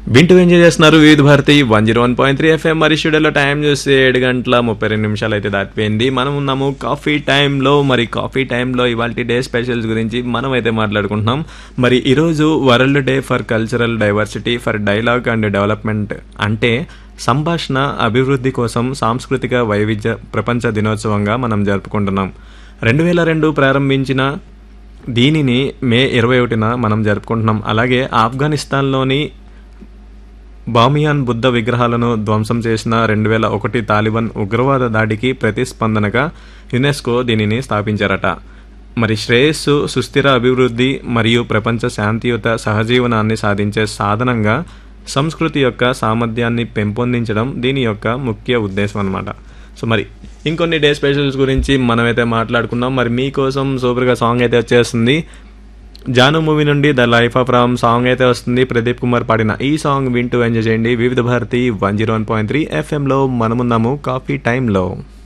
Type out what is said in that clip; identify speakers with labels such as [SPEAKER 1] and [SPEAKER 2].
[SPEAKER 1] వింటూ ఎంజాయ్ చేస్తున్నారు Vividh Bharati one zero one point three FM మరి స్టూడియోలో టైం చూస్తే ఏడు గంటల ముప్పై రెండు నిమిషాలు అయితే దాటిపోయింది మనం ఉన్నాము కాఫీ టైంలో మరి కాఫీ టైంలో ఇవాళ డే స్పెషల్స్ గురించి మనం అయితే మాట్లాడుకుంటున్నాం మరి ఈరోజు world day for cultural diversity for dialogue and development అంటే సంభాషణ అభివృద్ధి కోసం సాంస్కృతిక వైవిధ్య ప్రపంచ దినోత్సవంగా మనం జరుపుకుంటున్నాం రెండు వేల రెండు ప్రారంభించిన దీనిని మే ఇరవై ఒకటిన మనం జరుపుకుంటున్నాం అలాగే ఆఫ్ఘనిస్తాన్లోని బామియాన్ బుద్ధ విగ్రహాలను ధ్వంసం చేసిన రెండు వేల ఒకటి తాలిబాన్ ఉగ్రవాద దాడికి ప్రతిస్పందనగా యునెస్కో దీనిని స్థాపించారట మరి శ్రేయస్సు సుస్థిర అభివృద్ధి మరియు ప్రపంచ శాంతియుత సహజీవనాన్ని సాధించే సాధనంగా సంస్కృతి యొక్క సామర్థ్యాన్ని పెంపొందించడం దీని యొక్క ముఖ్య ఉద్దేశం అన్నమాట సో మరి ఇంకొన్ని డే స్పెషల్స్ గురించి మనమైతే మాట్లాడుకున్నాం మరి మీకోసం సూపర్గా సాంగ్ అయితే వచ్చేస్తుంది జాను మూవీ నుండి the life of Ram song అయితే వస్తుంది ప్రదీప్ కుమార్ పాడిన ఈ సాంగ్ వింటూ ఎంజాయ్ చేయండి Vividh Bharati one zero one point three ఎఫ్ఎంలో మనమున్నాము కాఫీ టైంలో